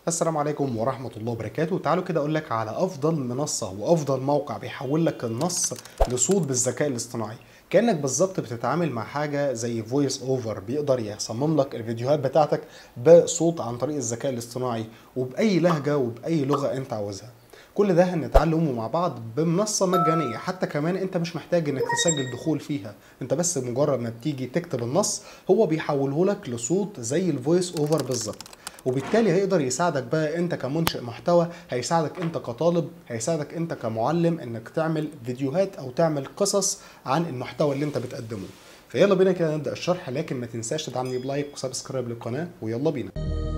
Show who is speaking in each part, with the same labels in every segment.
Speaker 1: السلام عليكم ورحمة الله وبركاته تعالوا كده أقول لك على أفضل منصة وأفضل موقع بيحول لك النص لصوت بالذكاء الاصطناعي كأنك بالظبط بتتعامل مع حاجة زي فويس اوفر بيقدر يصمم لك الفيديوهات بتاعتك بصوت عن طريق الذكاء الاصطناعي وبأي لهجة وبأي لغة أنت عاوزها كل ده هنتعلمه مع بعض بمنصة مجانية حتى كمان انت مش محتاج انك تسجل دخول فيها انت بس مجرد ما بتيجي تكتب النص هو بيحوله لك لصوت زي الفويس اوفر بالظبط وبالتالي هيقدر يساعدك بقى انت كمنشئ محتوى هيساعدك انت كطالب هيساعدك انت كمعلم انك تعمل فيديوهات او تعمل قصص عن المحتوى اللي انت بتقدمه فيلا بينا كده نبدا الشرح لكن ما تنساش تدعمني بلايك وسبسكرايب للقناه ويلا بينا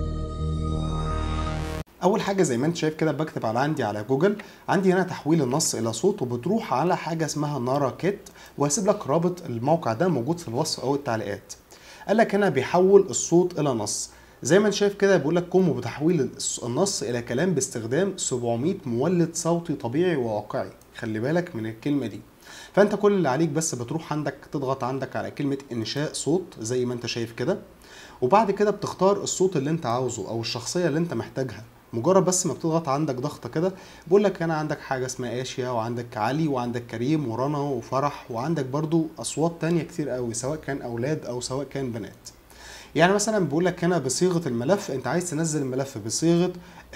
Speaker 1: اول حاجه زي ما انت شايف كده بكتب على عندي على جوجل عندي هنا تحويل النص الى صوت وبتروح على حاجه اسمها نارا كيت وهسيب لك رابط الموقع ده موجود في الوصف او التعليقات قال لك هنا بيحول الصوت الى نص زي ما انت شايف كده بيقول لك قم بتحويل النص الى كلام باستخدام 700 مولد صوتي طبيعي وواقعي خلي بالك من الكلمه دي فانت كل اللي عليك بس بتروح عندك تضغط عندك على كلمه انشاء صوت زي ما انت شايف كده وبعد كده بتختار الصوت اللي انت عاوزه او الشخصيه اللي انت محتاجها مجرد بس ما بتضغط عندك ضغطه كده بيقول لك هنا عندك حاجه اسمها اشيا وعندك علي وعندك كريم ورنا وفرح وعندك برضو اصوات تانية كتير قوي سواء كان اولاد او سواء كان بنات يعني مثلا بيقول لك هنا بصيغه الملف انت عايز تنزل الملف بصيغه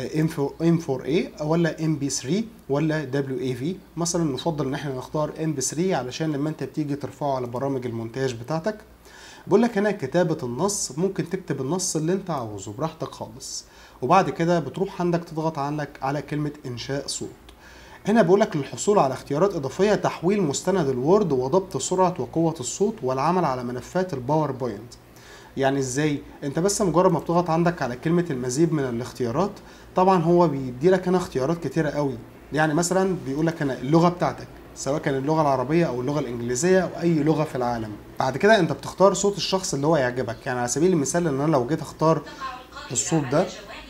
Speaker 1: M4A ولا MP3 ولا WAV مثلا نفضل ان احنا نختار MP3 علشان لما انت بتيجي ترفعه على برامج المونتاج بتاعتك بيقول لك هنا كتابة النص ممكن تكتب النص اللي انت عاوزه براحتك خالص وبعد كده بتروح عندك تضغط عندك على كلمة انشاء صوت هنا بيقول لك للحصول على اختيارات اضافيه تحويل مستند الوورد وضبط سرعه وقوه الصوت والعمل على ملفات الباوربوينت يعني ازاي انت بس مجرد ما بتضغط عندك على كلمه المزيد من الاختيارات طبعا هو بيدي لك هنا اختيارات كتيره قوي يعني مثلا بيقول لك هنا اللغه بتاعتك سواء كان اللغه العربيه او اللغه الانجليزيه او اي لغه في العالم بعد كده انت بتختار صوت الشخص اللي هو يعجبك يعني على سبيل المثال ان انا لو جيت اختار الصوت ده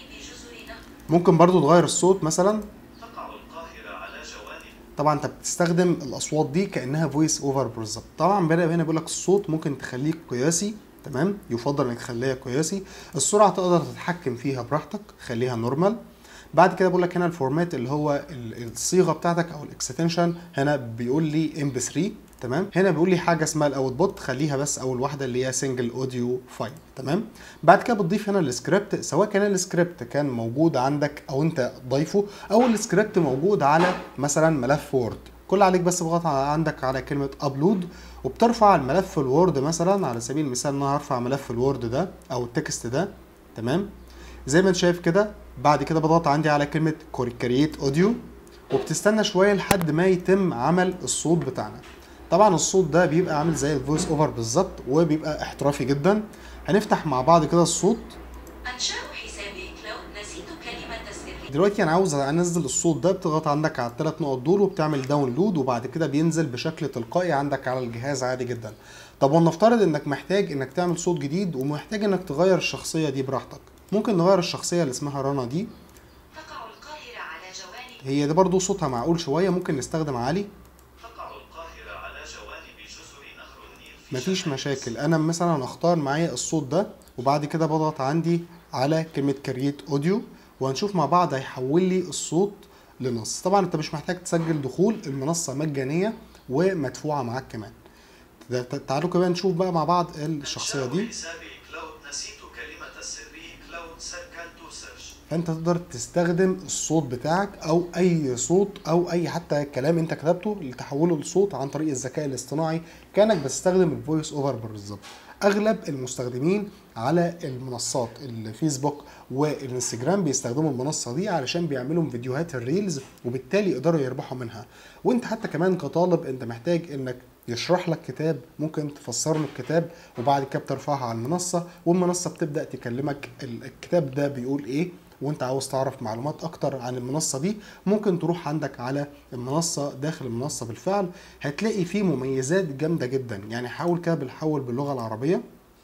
Speaker 1: ممكن برضو تغير الصوت مثلا
Speaker 2: تقع القاهرة على جوانب
Speaker 1: طبعا انت بتستخدم الاصوات دي كانها فويس اوفر بالظبط طبعا بدا هنا بيقول لك الصوت ممكن تخليه قياسي تمام يفضل انك تخليها قياسي السرعه تقدر تتحكم فيها براحتك خليها نورمال بعد كده بقول لك هنا الفورمات اللي هو ال- الصيغه بتاعتك او الاكستنشن هنا بيقول لي ام بي 3 تمام هنا بيقول لي حاجه اسمها الاوتبوت خليها بس اول واحده اللي هي سنجل اوديو فايل تمام بعد كده بتضيف هنا السكريبت سواء كان السكريبت كان موجود عندك او انت ضايفه او السكريبت موجود على مثلا ملف وورد كل عليك بس بضغط عندك على كلمه ابلود وبترفع الملف الوورد مثلا على سبيل المثال ان انا هرفع ملف الوورد ده او التكست ده تمام زي ما انت شايف كده بعد كده بضغط عندي على كلمه كرييت اوديو وبتستنى شويه لحد ما يتم عمل الصوت بتاعنا طبعا الصوت ده بيبقى عامل زي الفويس اوفر بالظبط وبيبقى احترافي جدا هنفتح مع بعض كده الصوت
Speaker 3: أنشاء حسابي كلاود نسيت كلمة السر
Speaker 1: دلوقتي انا عاوز انزل الصوت ده بتضغط عندك على الثلاث نقط دول وبتعمل داونلود وبعد كده بينزل بشكل تلقائي عندك على الجهاز عادي جدا طب ولنفترض انك محتاج انك تعمل صوت جديد ومحتاج انك تغير الشخصيه دي براحتك ممكن نغير الشخصيه اللي اسمها رنا دي
Speaker 3: تقع القاهرة على جوانب
Speaker 1: هي ده برضو صوتها معقول شويه ممكن نستخدم عالي
Speaker 2: تقع القاهرة على جوانب جزر نهر النيل في
Speaker 1: مفيش
Speaker 2: شمال
Speaker 1: مشاكل انا مثلا اختار معايا الصوت ده وبعد كده بضغط عندي على كلمه كرييت اوديو وهنشوف مع بعض هيحول لي الصوت لنص طبعا انت مش محتاج تسجل دخول المنصه مجانيه ومدفوعه معاك كمان ت- ت- تعالوا كمان نشوف بقى مع بعض الشخصيه
Speaker 2: أنشاء
Speaker 1: دي
Speaker 2: حسابي كلاود نسيت كلمة السري كلاود سيركل تو سيرش
Speaker 1: فانت تقدر تستخدم الصوت بتاعك او اي صوت او اي حتى كلام انت كتبته لتحوله لصوت عن طريق الذكاء الاصطناعي كانك بتستخدم الفويس اوفر بالظبط اغلب المستخدمين على المنصات الفيسبوك والانستجرام بيستخدموا المنصه دي علشان بيعملوا فيديوهات الريلز وبالتالي يقدروا يربحوا منها وانت حتى كمان كطالب انت محتاج انك يشرح لك كتاب ممكن تفسر له الكتاب وبعد كده بترفعها على المنصه والمنصه بتبدا تكلمك ال- الكتاب ده بيقول ايه وانت عاوز تعرف معلومات اكتر عن المنصه دي ممكن تروح عندك على المنصه داخل المنصه بالفعل هتلاقي فيه مميزات جامده جدا يعني حاول كده بالحول باللغه العربيه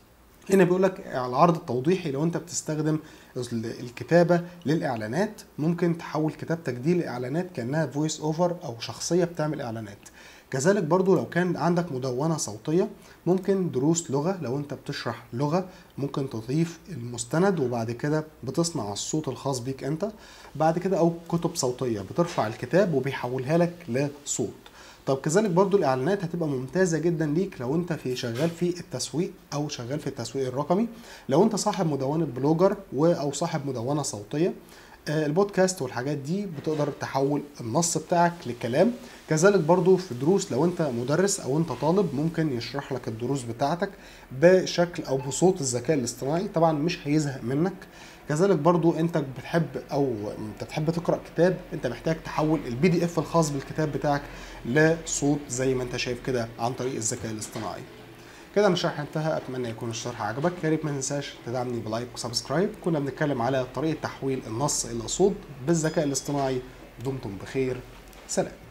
Speaker 1: هنا بيقول لك العرض التوضيحي لو انت بتستخدم ال- الكتابه للاعلانات ممكن تحول كتابتك دي لاعلانات كانها فويس اوفر او شخصيه بتعمل اعلانات كذلك برضو لو كان عندك مدونة صوتية ممكن دروس لغة لو انت بتشرح لغة ممكن تضيف المستند وبعد كده بتصنع الصوت الخاص بيك انت بعد كده او كتب صوتية بترفع الكتاب وبيحولها لك لصوت طب كذلك برضو الاعلانات هتبقى ممتازه جدا ليك لو انت في شغال في التسويق او شغال في التسويق الرقمي لو انت صاحب مدونه بلوجر و او صاحب مدونه صوتيه آه، البودكاست والحاجات دي بتقدر تحول النص بتاعك لكلام كذلك برضو في دروس لو انت مدرس او انت طالب ممكن يشرح لك الدروس بتاعتك بشكل او بصوت الذكاء الاصطناعي طبعا مش هيزهق منك كذلك برضو انت بتحب او انت بتحب تقرا كتاب انت محتاج تحول البي دي اف الخاص بالكتاب بتاعك لصوت زي ما انت شايف كده عن طريق الذكاء الاصطناعي كده انا الشرح انتهى اتمنى يكون الشرح عجبك يا ريت ما تنساش تدعمني بلايك وسبسكرايب كنا بنتكلم على طريقه تحويل النص الى صوت بالذكاء الاصطناعي دمتم بخير سلام